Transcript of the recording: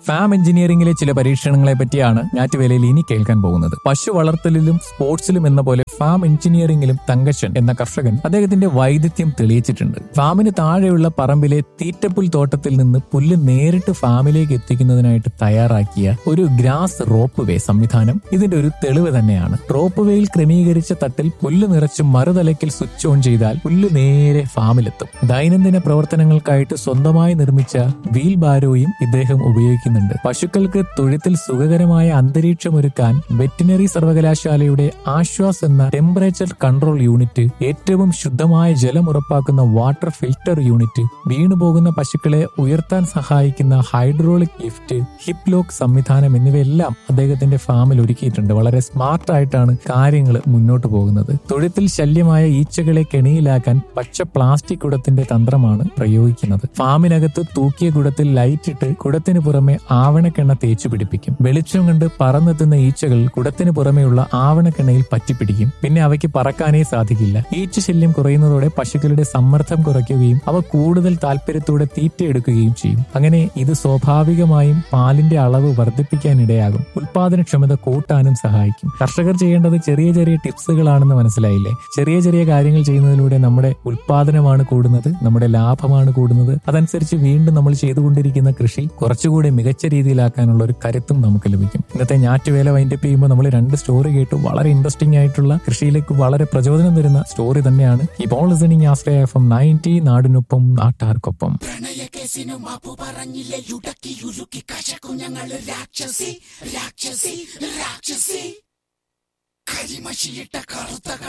farm എഞ്ചിനീയറിംഗിലെ ചില പരീക്ഷണങ്ങളെ പറ്റിയാണ് ഞാറ്റുവേലയിൽ ഇനി കേൾക്കാൻ പോകുന്നത് പശു വളർത്തലിലും സ്പോർട്സിലും എന്ന പോലെ ഫാം എഞ്ചിനീയറിംഗിലും തങ്കച്ചൻ എന്ന കർഷകൻ അദ്ദേഹത്തിന്റെ വൈദഗ്ധ്യം തെളിയിച്ചിട്ടുണ്ട് ഫാമിന് താഴെയുള്ള പറമ്പിലെ തീറ്റപ്പുൽ തോട്ടത്തിൽ നിന്ന് പുല്ല് നേരിട്ട് ഫാമിലേക്ക് എത്തിക്കുന്നതിനായിട്ട് തയ്യാറാക്കിയ ഒരു ഗ്രാസ് റോപ്പ് വേ സംവിധാനം ഇതിന്റെ ഒരു തെളിവ് തന്നെയാണ് റോപ്പ് വേയിൽ ക്രമീകരിച്ച തട്ടിൽ പുല്ല് നിറച്ച് മറുതലയ്ക്കൽ സ്വിച്ച് ഓൺ ചെയ്താൽ പുല്ല് നേരെ ഫാമിലെത്തും ദൈനംദിന പ്രവർത്തനങ്ങൾക്കായിട്ട് സ്വന്തമായി നിർമ്മിച്ച വീൽ ബാരോയും ഇദ്ദേഹം ഉപയോഗിക്കുന്നുണ്ട് പശുക്കൾക്ക് തൊഴുത്തിൽ സുഖകരമായ അന്തരീക്ഷമൊരുക്കാൻ വെറ്റിനറി സർവകലാശാലയുടെ ആശ്വാസ് എന്ന ടെമ്പറേച്ചർ കൺട്രോൾ യൂണിറ്റ് ഏറ്റവും ശുദ്ധമായ ജലം ഉറപ്പാക്കുന്ന വാട്ടർ ഫിൽട്ടർ യൂണിറ്റ് വീണുപോകുന്ന പശുക്കളെ ഉയർത്താൻ സഹായിക്കുന്ന ഹൈഡ്രോളിക് ലിഫ്റ്റ് ഹിപ് ലോക്ക് സംവിധാനം എന്നിവയെല്ലാം അദ്ദേഹത്തിന്റെ ഫാമിൽ ഒരുക്കിയിട്ടുണ്ട് വളരെ സ്മാർട്ട് ആയിട്ടാണ് കാര്യങ്ങൾ മുന്നോട്ട് പോകുന്നത് തൊഴുത്തിൽ ശല്യമായ ഈച്ചകളെ കെണിയിലാക്കാൻ പച്ച പ്ലാസ്റ്റിക് കുടത്തിന്റെ തന്ത്രമാണ് പ്രയോഗിക്കുന്നത് ഫാമിനകത്ത് തൂക്കിയ കുടത്തിൽ ലൈറ്റ് ഇട്ട് കുടത്തിന് പുറമെ ആവണക്കെണ്ണ തേച്ചു പിടിപ്പിക്കും വെളിച്ചം കണ്ട് പറന്നെത്തുന്ന ഈച്ചകൾ കുടത്തിന് പുറമെയുള്ള ആവണക്കെണ്ണയിൽ പറ്റിപ്പിടിക്കും പിന്നെ അവയ്ക്ക് പറക്കാനേ സാധിക്കില്ല ഈച്ച ശല്യം കുറയുന്നതോടെ പശുക്കളുടെ സമ്മർദ്ദം കുറയ്ക്കുകയും അവ കൂടുതൽ താല്പര്യത്തോടെ തീറ്റയെടുക്കുകയും ചെയ്യും അങ്ങനെ ഇത് സ്വാഭാവികമായും പാലിന്റെ അളവ് വർദ്ധിപ്പിക്കാൻ ഇടയാകും ഉൽപാദനക്ഷമത കൂട്ടാനും സഹായിക്കും കർഷകർ ചെയ്യേണ്ടത് ചെറിയ ചെറിയ ടിപ്സുകളാണെന്ന് മനസ്സിലായില്ലേ ചെറിയ ചെറിയ കാര്യങ്ങൾ ചെയ്യുന്നതിലൂടെ നമ്മുടെ ഉൽപാദനമാണ് കൂടുന്നത് നമ്മുടെ ലാഭമാണ് കൂടുന്നത് അതനുസരിച്ച് വീണ്ടും നമ്മൾ ചെയ്തുകൊണ്ടിരിക്കുന്ന കൃഷി കുറച്ചുകൂടി മികച്ച രീതിയിലാക്കാനുള്ള ഒരു കരുത്തും നമുക്ക് ലഭിക്കും ഇന്നത്തെ ഞാറ്റുവേല വൈൻഡപ്പ് ചെയ്യുമ്പോൾ നമ്മൾ രണ്ട് സ്റ്റോറി കേട്ടു വളരെ ഇൻട്രസ്റ്റിംഗ് ആയിട്ടുള്ള കൃഷിയിലേക്ക് വളരെ പ്രചോദനം തരുന്ന സ്റ്റോറി തന്നെയാണ് ഇപ്പോൾ listening Ashraya F M ninety നാടിനൊപ്പം നാട്ടാർക്കൊപ്പം പ്രണയക്കേസിനു മാപ്പു പറഞ്ഞില്ലേ യുടക്കി ഉരുക്കി കശക്കും ഞങ്ങള് രാക്ഷസി രാക്ഷസി രാക്ഷസി കരിമഷിയിട്ട കറുത്ത